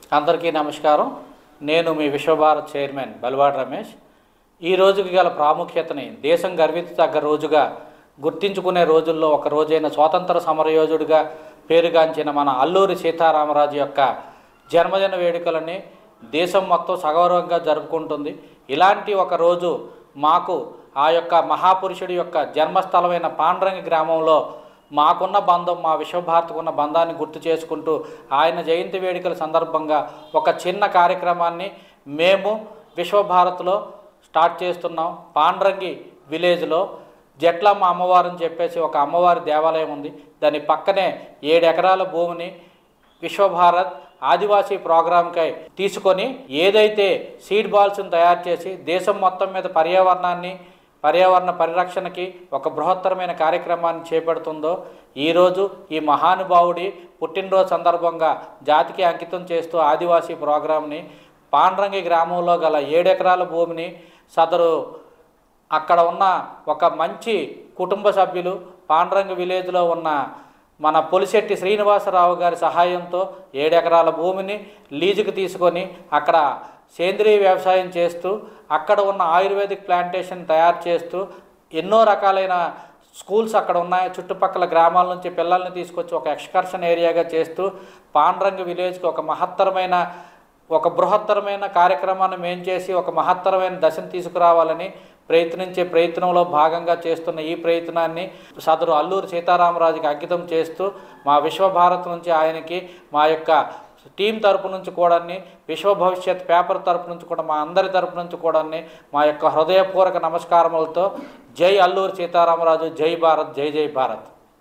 అందరికీ నమస్కారం నేను మీ విశ్వభారత్ చైర్మన్ బల్వాడ్ రమేష్ ఈ రోజుకి గల ప్రాముఖ్యతని దేశం గర్వించదగ్గ రోజుగా గుర్తించుకునే రోజుల్లో ఒక రోజైన స్వాతంత్ర సమరయోధుడిగా పేరుగాంచిన మన అల్లూరి సీతారామరాజు యొక్క జన్మదిన వేడుకలని దేశం మొత్తం సగౌరవంగా జరుపుకుంటుంది ఇలాంటి ఒక రోజు మాకు ఆ యొక్క మహాపురుషుడి యొక్క జన్మస్థలమైన పాండ్రంగి గ్రామంలో మాకున్న బంధం మా విశ్వభారత్కు ఉన్న బంధాన్ని గుర్తు చేసుకుంటూ ఆయన జయంతి వేడుకల సందర్భంగా ఒక చిన్న కార్యక్రమాన్ని మేము విశ్వభారత్లో స్టార్ట్ చేస్తున్నాం పాండ్రంగి విలేజ్లో జట్లమ్మ అమ్మవారు అని చెప్పేసి ఒక అమ్మవారి దేవాలయం ఉంది దాని పక్కనే ఏడు ఎకరాల భూమిని విశ్వభారత్ ఆదివాసీ ప్రోగ్రాంకై తీసుకొని ఏదైతే సీడ్ బాల్స్ని తయారు చేసి దేశం మొత్తం మీద పర్యావరణాన్ని పర్యావరణ పరిరక్షణకి ఒక బృహత్తరమైన కార్యక్రమాన్ని చేపడుతుందో ఈరోజు ఈ మహానుభావుడి పుట్టినరోజు సందర్భంగా జాతికి అంకితం చేస్తూ ఆదివాసీ ప్రోగ్రాంని పాండ్రంగి గ్రామంలో గల ఏడెకరాల భూమిని సదరు అక్కడ ఉన్న ఒక మంచి కుటుంబ సభ్యులు పాండ్రంగి విలేజ్లో ఉన్న మన పొలిశెట్టి శ్రీనివాసరావు గారి సహాయంతో ఏడెకరాల భూమిని లీజుకు తీసుకొని అక్కడ సేంద్రీయ వ్యవసాయం చేస్తూ అక్కడ ఉన్న ఆయుర్వేదిక్ ప్లాంటేషన్ తయారు చేస్తూ ఎన్నో రకాలైన స్కూల్స్ అక్కడ ఉన్నాయి చుట్టుపక్కల గ్రామాల నుంచి పిల్లల్ని తీసుకొచ్చి ఒక ఎక్స్కర్షన్ ఏరియాగా చేస్తూ పాండ్రంగి విలేజ్కి ఒక మహత్తరమైన ఒక బృహత్తరమైన కార్యక్రమాన్ని మేం చేసి ఒక మహత్తరమైన దశను తీసుకురావాలని ప్రయత్నించే ప్రయత్నంలో భాగంగా చేస్తున్న ఈ ప్రయత్నాన్ని సదరు అల్లూరి సీతారామరాజుకి అంకితం చేస్తూ మా విశ్వభారత్ నుంచి ఆయనకి మా యొక్క టీం తరపు నుంచి కూడా విశ్వ భవిష్యత్ పేపర్ తరపు నుంచి కూడా మా అందరి తరపు నుంచి కూడా మా యొక్క హృదయపూర్వక నమస్కారములతో జై అల్లూరి సీతారామరాజు జై భారత్ జై జై భారత్